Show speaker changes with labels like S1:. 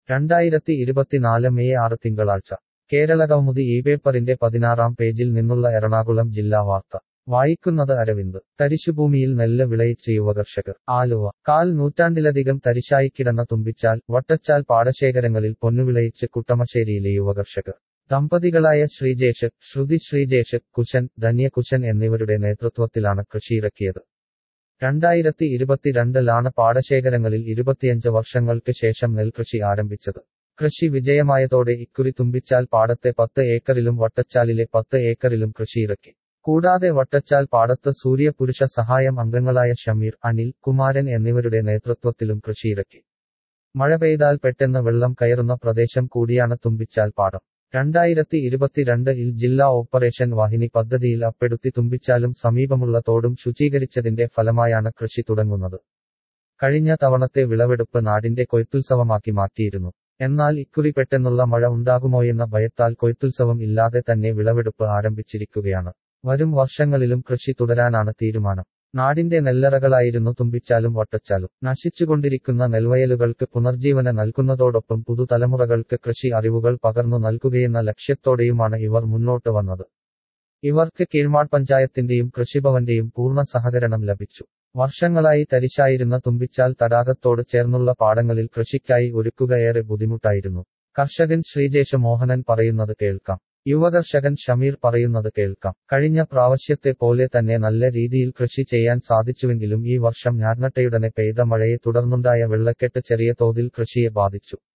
S1: രണ്ടായിരത്തി ഇരുപത്തിനാല് മെയ് ആറ് തിങ്കളാഴ്ച കേരള കൗമുദി ഈ പേപ്പറിന്റെ പതിനാറാം പേജിൽ നിന്നുള്ള എറണാകുളം ജില്ലാ വാർത്ത വായിക്കുന്നത് അരവിന്ദ് തരിശുഭൂമിയിൽ നെല്ല് വിളയിച്ച് യുവകർഷകർ ആലുവ കാൽ നൂറ്റാണ്ടിലധികം തരിശായി കിടന്ന തുമ്പിച്ചാൽ വട്ടച്ചാൽ പാടശേഖരങ്ങളിൽ പൊന്നുവിളയിച്ച് കുട്ടമശ്ശേരിയിലെ യുവകർഷകർ ദമ്പതികളായ ശ്രീജേഷ് ശ്രുതി ശ്രീജേഷ് കുശൻ ധന്യകുശൻ എന്നിവരുടെ നേതൃത്വത്തിലാണ് കൃഷിയിറക്കിയത് രണ്ടായിരത്തി ഇരുപത്തിരണ്ടിലാണ് പാടശേഖരങ്ങളിൽ ഇരുപത്തിയഞ്ച് വർഷങ്ങൾക്ക് ശേഷം നെൽകൃഷി ആരംഭിച്ചത് കൃഷി വിജയമായതോടെ ഇക്കുറി തുമ്പിച്ചാൽ പാടത്തെ പത്ത് ഏക്കറിലും വട്ടച്ചാലിലെ പത്ത് ഏക്കറിലും കൃഷിയിറക്കി കൂടാതെ വട്ടച്ചാൽ പാടത്ത് സൂര്യപുരുഷ സഹായം അംഗങ്ങളായ ഷമീർ അനിൽ കുമാരൻ എന്നിവരുടെ നേതൃത്വത്തിലും കൃഷിയിറക്കി മഴ പെയ്താൽ പെട്ടെന്ന് വെള്ളം കയറുന്ന പ്രദേശം കൂടിയാണ് തുമ്പിച്ചാൽ പാടം രണ്ടായിരത്തി ഇരുപത്തിരണ്ടിൽ ജില്ലാ ഓപ്പറേഷൻ വാഹിനി പദ്ധതിയിൽ അപ്പെടുത്തി തുമ്പിച്ചാലും സമീപമുള്ള തോടും ശുചീകരിച്ചതിന്റെ ഫലമായാണ് കൃഷി തുടങ്ങുന്നത് കഴിഞ്ഞ തവണത്തെ വിളവെടുപ്പ് നാടിന്റെ കൊയ്ത്തുത്സവമാക്കി മാറ്റിയിരുന്നു എന്നാൽ ഇക്കുറി പെട്ടെന്നുള്ള മഴ ഉണ്ടാകുമോയെന്ന ഭയത്താൽ കൊയ്ത്തുത്സവം ഇല്ലാതെ തന്നെ വിളവെടുപ്പ് ആരംഭിച്ചിരിക്കുകയാണ് വരും വർഷങ്ങളിലും കൃഷി തുടരാനാണ് തീരുമാനം നാടിന്റെ നെല്ലറകളായിരുന്നു തുമ്പിച്ചാലും വട്ടച്ചാലും നശിച്ചുകൊണ്ടിരിക്കുന്ന നെൽവയലുകൾക്ക് പുനർജീവന നൽകുന്നതോടൊപ്പം പുതുതലമുറകൾക്ക് കൃഷി അറിവുകൾ പകർന്നു നൽകുകയെന്ന ലക്ഷ്യത്തോടെയുമാണ് ഇവർ മുന്നോട്ട് വന്നത് ഇവർക്ക് കീഴ്മാട് പഞ്ചായത്തിന്റെയും കൃഷിഭവന്റെയും പൂർണ്ണ സഹകരണം ലഭിച്ചു വർഷങ്ങളായി തരിശായിരുന്ന തുമ്പിച്ചാൽ തടാകത്തോട് ചേർന്നുള്ള പാടങ്ങളിൽ കൃഷിക്കായി ഒരുക്കുക ഏറെ ബുദ്ധിമുട്ടായിരുന്നു കർഷകൻ ശ്രീജേഷ മോഹനൻ പറയുന്നത് കേൾക്കാം യുവകർഷകൻ ഷമീർ പറയുന്നത് കേൾക്കാം കഴിഞ്ഞ പ്രാവശ്യത്തെ പോലെ തന്നെ നല്ല രീതിയിൽ കൃഷി ചെയ്യാൻ സാധിച്ചുവെങ്കിലും ഈ വർഷം ഞാർനട്ടയുടനെ പെയ്ത മഴയെ തുടർന്നുണ്ടായ വെള്ളക്കെട്ട് ചെറിയ തോതിൽ കൃഷിയെ ബാധിച്ചു